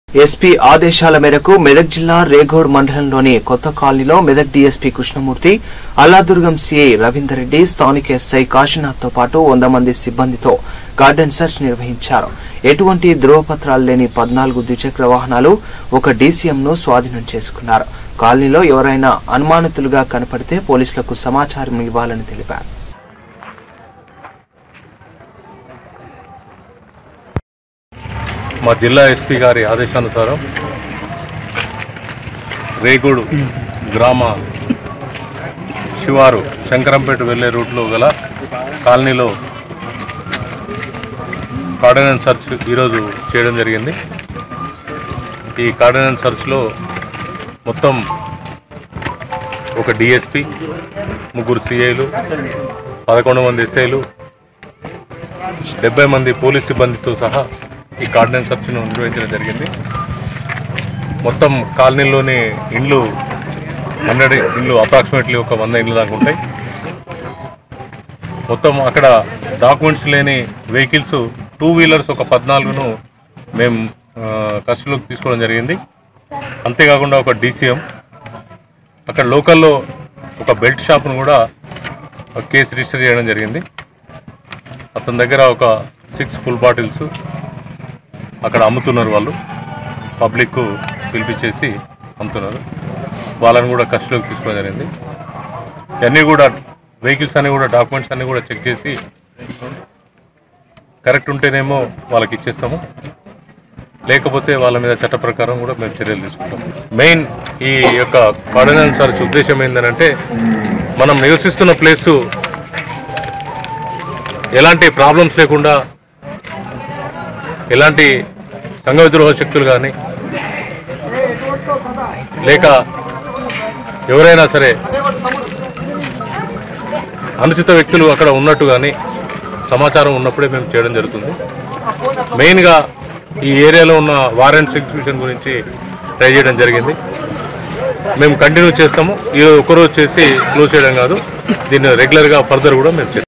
SP ఆదేశాల మేరకు మెదక్ జిల్లా రేగోడ్ మండలంలోని కొత్త కాలనీలో మెదక్ డీఎస్పీ కృష్ణమూర్తి అల్లాదుర్గం సీఐ రవీందర్ రెడ్డి స్థానిక ఎస్ఐ కాశీనాథ్ తో పాటు వంద మంది సిబ్బందితో గార్డెన్ సెర్చ్ నిర్వహించారు ఎటువంటి ధృవపత్రాలు లేని పద్నాలుగు ద్విచక్ర వాహనాలు ఒక డీసీఎంను స్వాధీనం చేసుకున్నారు కాలనీలో ఎవరైనా అనుమానితులుగా కనపడితే పోలీసులకు సమాచారం ఇవ్వాలని తెలిపారు మా జిల్లా ఎస్పీ గారి ఆదేశానుసారం రేగూడు గ్రామ శివారు శంకరంపేట వెళ్లే రూట్లో గల కాలనీలో కార్డినెన్స్ సర్చ్ ఈరోజు చేయడం జరిగింది ఈ కార్డినెన్స్ సర్చ్లో మొత్తం ఒక డిఎస్పి ముగ్గురు సిఐలు పదకొండు మంది ఎస్ఐలు డెబ్బై మంది పోలీస్ సిబ్బందితో సహా ఈ కార్డినెన్స్ సర్చ్ను నిర్వహించడం జరిగింది మొత్తం కాలనీలోని ఇండ్లు హండ్రెడ్ ఇండ్లు అప్రాక్సిమేట్లీ ఒక వంద ఇండ్లు దాకా ఉంటాయి మొత్తం అక్కడ డాక్యుమెంట్స్ లేని వెహికల్స్ టూ వీలర్స్ ఒక పద్నాలుగును మేము ఆ, కస్టడీలోకి తీసుకోవడం జరిగింది అంతేకాకుండా ఒక డీసీఎం అక్కడ లోకల్లో ఒక బెల్ట్ షాప్ను కూడా ఒక కేసు రిజిస్టర్ చేయడం జరిగింది అతని దగ్గర ఒక సిక్స్ ఫుల్ బాటిల్స్ అక్కడ అమ్ముతున్నారు వాళ్ళు పబ్లిక్ పిలిపించేసి అమ్ముతున్నారు వాళ్ళని కూడా కస్టడీలోకి తీసుకోవడం జరిగింది ఇవన్నీ కూడా వెహికల్స్ అన్ని కూడా డాక్యుమెంట్స్ అన్ని కూడా చెక్ చేసి కరెక్ట్ ఉంటేనేమో వాళ్ళకి ఇచ్చేస్తాము లేకపోతే వాళ్ళ మీద చట్ట ప్రకారం కూడా మేము చర్యలు తీసుకుంటాం మెయిన్ ఈ యొక్క కార్డినెన్స్ సర్చ్ ఉద్దేశం ఏంటంటే మనం నివసిస్తున్న ప్లేసు ఎలాంటి ప్రాబ్లమ్స్ లేకుండా ఎలాంటి సంఘ విద్రోహ శక్తులు కానీ లేక ఎవరైనా సరే అనుచిత వ్యక్తులు అక్కడ ఉన్నట్టు కానీ సమాచారం ఉన్నప్పుడే మేము చేయడం జరుగుతుంది మెయిన్గా ఈ ఏరియాలో ఉన్న వారెంట్స్ ఎగ్జిక్యూషన్ గురించి ట్రై చేయడం జరిగింది మేము కంటిన్యూ చేస్తాము ఈ ఒక్కరోజు చేసి క్లోజ్ చేయడం కాదు దీన్ని రెగ్యులర్గా ఫర్దర్ కూడా మేము చేస్తాం